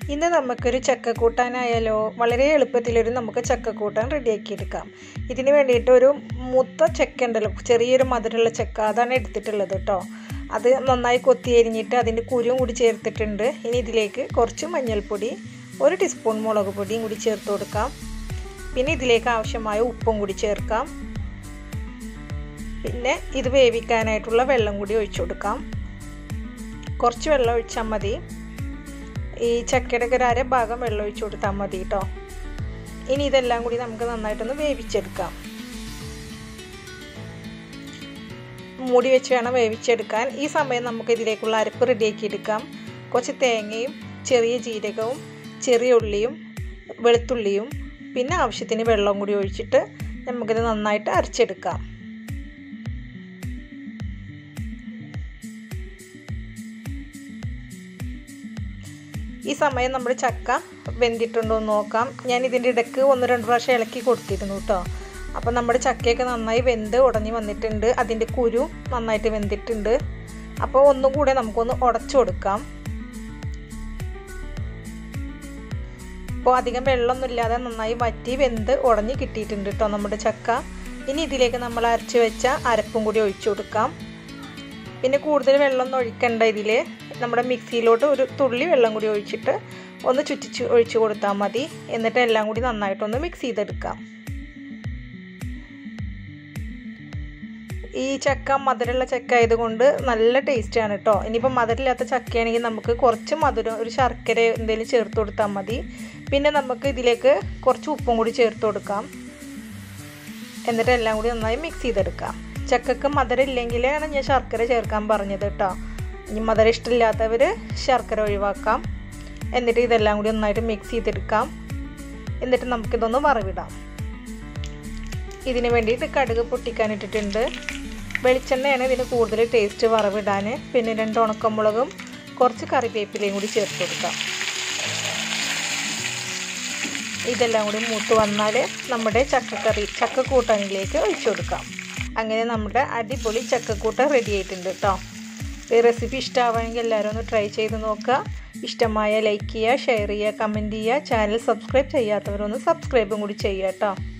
ഇന്ന് നമുക്കൊരു ചക്കക്കൂട്ടാനായാലോ വളരെ എളുപ്പത്തിലൊരു നമുക്ക് ചക്കക്കൂട്ടാൻ റെഡിയാക്കി എടുക്കാം ഇതിന് വേണ്ടിയിട്ട് ഒരു മുത്ത ചക്ക ഉണ്ടല്ലോ ചെറിയൊരു മധുരമുള്ള ചക്ക അതാണ് എടുത്തിട്ടുള്ളത് കേട്ടോ അത് നന്നായി കൊത്തി എരിഞ്ഞിട്ട് അതിൻ്റെ കുരുവും കൂടി ചേർത്തിട്ടുണ്ട് ഇനി ഇതിലേക്ക് കുറച്ച് മഞ്ഞൾപ്പൊടി ഒരു ടീസ്പൂൺ മുളക് പൊടിയും കൂടി ചേർത്ത് കൊടുക്കാം പിന്നെ ഇതിലേക്ക് ആവശ്യമായ ഉപ്പും കൂടി ചേർക്കാം പിന്നെ ഇത് വേവിക്കാനായിട്ടുള്ള വെള്ളം കൂടി ഒഴിച്ചു കൊടുക്കാം കുറച്ച് വെള്ളം ഒഴിച്ചാൽ മതി ഈ ചക്കയുടെ ഒരു അര ഭാഗം വെള്ളം ഒഴിച്ചു കൊടുത്താൽ മതി കേട്ടോ ഇനി ഇതെല്ലാം കൂടി നമുക്ക് നന്നായിട്ടൊന്ന് വേവിച്ചെടുക്കാം മൂടി വെച്ച് വേണം വേവിച്ചെടുക്കാൻ ഈ സമയം നമുക്ക് ഇതിലേക്കുള്ള അരപ്പ് റെഡിയാക്കി എടുക്കാം കുറച്ച് തേങ്ങയും ചെറിയ ജീരകവും ചെറിയ ഉള്ളിയും വെളുത്തുള്ളിയും പിന്നെ ആവശ്യത്തിന് വെള്ളം കൂടി ഒഴിച്ചിട്ട് നമുക്കിത് നന്നായിട്ട് അരച്ചെടുക്കാം ഈ സമയം നമ്മുടെ ചക്ക വെന്തിട്ടുണ്ടോ എന്ന് നോക്കാം ഞാൻ ഇതിൻ്റെ ഇടയ്ക്ക് ഒന്ന് രണ്ട് പ്രാവശ്യം ഇളക്കി കൊടുത്തിരുന്നു കേട്ടോ അപ്പോൾ നമ്മുടെ ചക്കയൊക്കെ നന്നായി വെന്ത് ഉടഞ്ഞ് വന്നിട്ടുണ്ട് അതിൻ്റെ കുരു നന്നായിട്ട് വെന്തിട്ടുണ്ട് അപ്പോൾ ഒന്നും കൂടെ നമുക്കൊന്ന് ഉടച്ചു കൊടുക്കാം ഇപ്പോൾ അധികം വെള്ളമൊന്നും ഇല്ലാതെ നന്നായി വറ്റി വെന്ത് ഉടഞ്ഞ് കിട്ടിയിട്ടുണ്ട് കേട്ടോ നമ്മുടെ ചക്ക ഇനി ഇതിലേക്ക് നമ്മൾ അരച്ച് വെച്ച അരപ്പും കൂടി ഒഴിച്ചു കൊടുക്കാം പിന്നെ കൂടുതൽ വെള്ളമൊന്നും ഒഴിക്കണ്ട ഇതിൽ നമ്മുടെ മിക്സിയിലോട്ട് ഒരു തുള്ളി വെള്ളം കൂടി ഒഴിച്ചിട്ട് ഒന്ന് ചുറ്റിച്ച് ഒഴിച്ചു കൊടുത്താൽ മതി എന്നിട്ട് എല്ലാം കൂടി നന്നായിട്ടൊന്ന് മിക്സ് ചെയ്തെടുക്കാം ഈ ചക്ക മധുരമുള്ള ചക്ക ആയതുകൊണ്ട് നല്ല ടേസ്റ്റാണ് കേട്ടോ ഇനിയിപ്പോൾ മധുരമില്ലാത്ത ചക്കയാണെങ്കിൽ നമുക്ക് കുറച്ച് മധുരം ഒരു ശർക്കര എന്തെങ്കിലും ചേർത്ത് കൊടുത്താൽ മതി പിന്നെ നമുക്ക് ഇതിലേക്ക് കുറച്ച് ഉപ്പും കൂടി ചേർത്ത് കൊടുക്കാം എന്നിട്ട് എല്ലാം കൂടി നന്നായി മിക്സ് ചെയ്തെടുക്കാം ചക്കക്ക് മധുരം ഇല്ലെങ്കിലാണ് ഞാൻ ശർക്കര ചേർക്കാൻ പറഞ്ഞത് കേട്ടോ ഇനി മധുരം ഇഷ്ടമില്ലാത്തവർ ശർക്കര ഒഴിവാക്കാം എന്നിട്ട് ഇതെല്ലാം കൂടി നന്നായിട്ട് മിക്സ് ചെയ്തെടുക്കാം എന്നിട്ട് നമുക്കിതൊന്ന് വറവിടാം ഇതിന് വേണ്ടിയിട്ട് കടുക് പൊട്ടിക്കാൻ ഇട്ടിട്ടുണ്ട് വെളിച്ചെണ്ണയാണ് ഇതിന് കൂടുതൽ ടേസ്റ്റ് വറവിടാൻ പിന്നെ രണ്ട് ഉണക്കമുളകും കുറച്ച് കറിവേപ്പിലയും കൂടി ചേർത്ത് കൊടുക്കാം ഇതെല്ലാം കൂടി മൂത്ത് വന്നാൽ നമ്മുടെ ചക്കക്കറി ചക്കക്കൂട്ടാനിലേക്ക് ഒഴിച്ചു കൊടുക്കാം അങ്ങനെ നമ്മുടെ അടിപൊളി ചക്കക്കൂട്ട റെഡി ആയിട്ടുണ്ട് കേട്ടോ ഈ റെസിപ്പി ഇഷ്ടമാവുകയാണെങ്കിൽ എല്ലാവരും ഒന്ന് ട്രൈ ചെയ്ത് നോക്കുക ഇഷ്ടമായ ലൈക്ക് ചെയ്യുക ഷെയർ ചെയ്യുക കമൻറ്റ് ചെയ്യുക ചാനൽ സബ്സ്ക്രൈബ് ചെയ്യാത്തവരൊന്ന് സബ്സ്ക്രൈബും കൂടി ചെയ്യുക കേട്ടോ